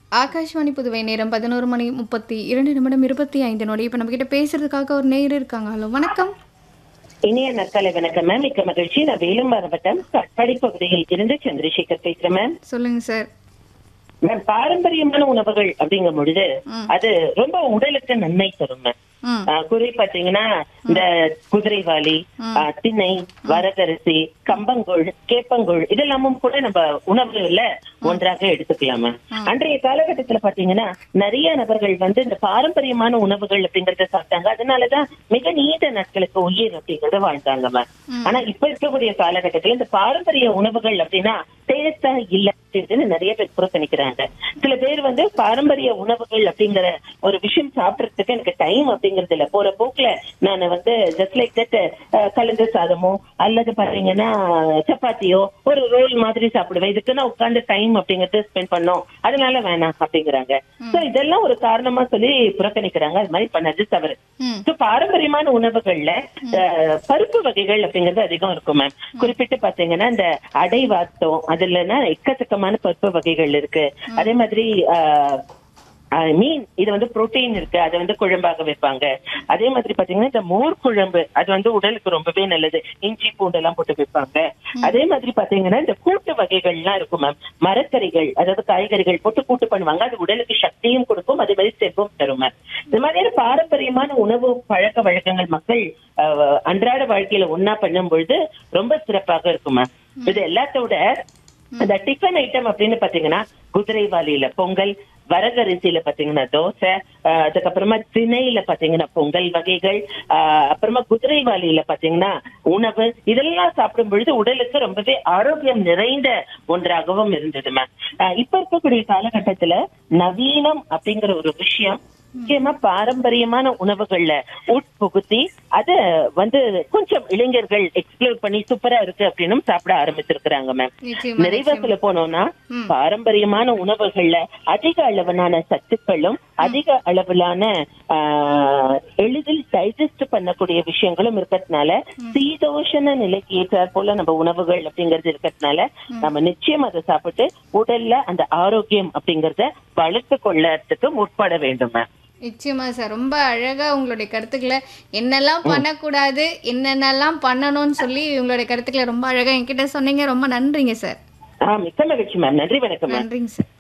ஆகாஷ்வாணி புதுவை நேரம் பதினோரு மணி முப்பத்தி இரண்டு நிமிடம் இருபத்தி ஐந்து நொடி இப்போ நம்ம கிட்ட பேசுறதுக்காக ஒரு நேயர் இருக்காங்க ஹலோ வணக்கம் இனிய நற்காலை வணக்கம் மேம் மிக்க மகிழ்ச்சி நான் வேலும் மாவட்டம் கட்பாடி பகுதியில் இருந்து சந்திரசேகர் பேசுறேன் மேம் சொல்லுங்க சார் மேம் பாரம்பரியமான உணவுகள் அப்படிங்கும் பொழுது ம். அது ரொம்ப உடலுக்கு நன்மை தரும் மேம் ம் ஆஹ் குறி பாத்தீங்கன்னா இந்த குதிரைவாலி ஆஹ் திணை வரகரிசி கம்பங்கூழ் கேப்பங்கூழ் இதெல்லாமும் கூட நம்ம உணவுல ஒன்றாக எடுத்துக்கலாம் மேம் அன்றைய காலகட்டத்துல பாத்தீங்கன்னா நிறைய நபர்கள் வந்து இந்த பாரம்பரியமான உணவுகள் அப்படிங்கறத சாப்பிட்டாங்க அதனாலதான் மிக நீண்ட நாட்களுக்கு உயிர் அப்படிங்கறத வாழ்ந்தாங்க மேம் ஆனா இப்ப இருக்கக்கூடிய காலகட்டத்துல இந்த பாரம்பரிய உணவுகள் அப்படின்னா டேஸ்டா இல்ல அப்படின்னு நிறைய பேர் புறக்கணிக்கிறாங்க சில பேர் வந்து பாரம்பரிய உணவுகள் அப்படிங்கிற ஒரு விஷயம் சாப்பிடறதுக்கு எனக்கு டைம் அப்படிங்கறது இல்ல போற போக்குல நான் வந்து ஜஸ்ட் லைக் தட் கலந்த சாதமோ அல்லது பாத்தீங்கன்னா சப்பாத்தியோ ஒரு ரோல் மாதிரி சாப்பிடுவேன் இதுக்கு நான் உட்கார்ந்து டைம் அப்படிங்கறது ஸ்பெண்ட் பண்ணோம் அதனால வேணாம் அப்படிங்கிறாங்க சோ இதெல்லாம் ஒரு காரணமா சொல்லி புறக்கணிக்கிறாங்க அது மாதிரி பண்ணது தவறு ம் So, பாரம்பரியமான உணவுகள்ல அஹ், பருப்பு வகைகள் அப்படிங்கிறது அதிகம் இருக்கும் மேம் குறிப்பிட்டு பாத்தீங்கன்னா இந்த அடை வாத்தம் அதுலன்னா எக்கச்சக்கமான பருப்பு வகைகள் இருக்கு அதே மாதிரி அஹ், அஹ், மீன் இது வந்து புரோட்டீன் இருக்கு அதை வந்து குழம்பாக வைப்பாங்க அதே மாதிரி பாத்தீங்கன்னா இந்த மோர் குழம்பு அது வந்து உடலுக்கு ரொம்பவே நல்லது இஞ்சி பூண்டு எல்லாம் போட்டு வைப்பாங்க அதே மாதிரி பாத்தீங்கன்னா இந்த கூட்டு வகைகள்லாம் இருக்கும் மேம் மரக்கறிகள் அதாவது காய்கறிகள் போட்டு கூட்டு பண்ணுவாங்க அது உடலுக்கு சக்தியும் கொடுக்கும் அதே மாதிரி செல்வம் தரும் மேம் இந்த மாதிரியான பாரம்பரியமான உணவு பழக்க வழக்கங்கள் மக்கள் அஹ், அன்றாட வாழ்க்கையில ஒன்னா பண்ணும் பொழுது ரொம்ப சிறப்பாக இருக்கும் மேம் இது எல்லாத்தோட அந்த டிஃபன் ஐட்டம் அப்படின்னு பாத்தீங்கன்னா குதிரைவாலியில பொங்கல் வரகரிசியில பாத்தீங்கன்னா தோசை அஹ், அதுக்கப்புறமா திணையில பாத்தீங்கன்னா பொங்கல் வகைகள் அஹ், அப்புறமா குதிரைவாலியில பாத்தீங்கன்னா உணவு இதெல்லாம் சாப்பிடும் பொழுது உடலுக்கு ரொம்பவே ஆரோக்கியம் நிறைந்த ஒன்றாகவும் இருந்தது மேம் இப்ப இருக்கக்கூடிய காலகட்டத்துல நவீனம் அப்படிங்கிற ஒரு விஷயம் முக்கியமா பாரம்பரியமான உணவுகள்ல உட்புகுத்தி அத வந்து கொஞ்சம் இளைஞர்கள் எக்ஸ்ப்ளோர் பண்ணி சூப்பரா இருக்கு அப்படின்னு சாப்பிட ஆரம்பிச்சிருக்கிறாங்க மேம் நிச்சயமா நிறைவா நிச்சயமா. சொல்ல போனோம்னா ம். பாரம்பரியமான உணவுகள்ல அதிக அளவிலான சத்துக்களும் அதிக அளவிலான ஆஹ், எளிதில் டைஜஸ்ட் பண்ணக்கூடிய விஷயங்களும் இருக்கிறதுனால சீதோஷண நிலைக்கு ஏற்றாற் போல நம்ம உணவுகள் அப்படிங்கறது இருக்கிறதுனால நம்ம நிச்சயம் அதை சாப்பிட்டு உடல்ல அந்த ஆரோக்கியம் அப்படிங்கறத வளர்த்து கொள்ளறதுக்கு முற்பட வேண்டும் மேம் நிச்சயமா சார் ரொம்ப அழகா உங்களுடைய கருத்துக்களை என்னெல்லாம் பண்ணக்கூடாது என்னென்னலாம் பண்ணணும்னு சொல்லி உங்களுடைய கருத்துக்களை ரொம்ப அழகா என்கிட்ட சொன்னீங்க ரொம்ப நன்றிங்க சார் ஆஹ் மிக்க மகிழ்ச்சி மேம் நன்றி வணக்கம் மேம் நன்றிங்க சார்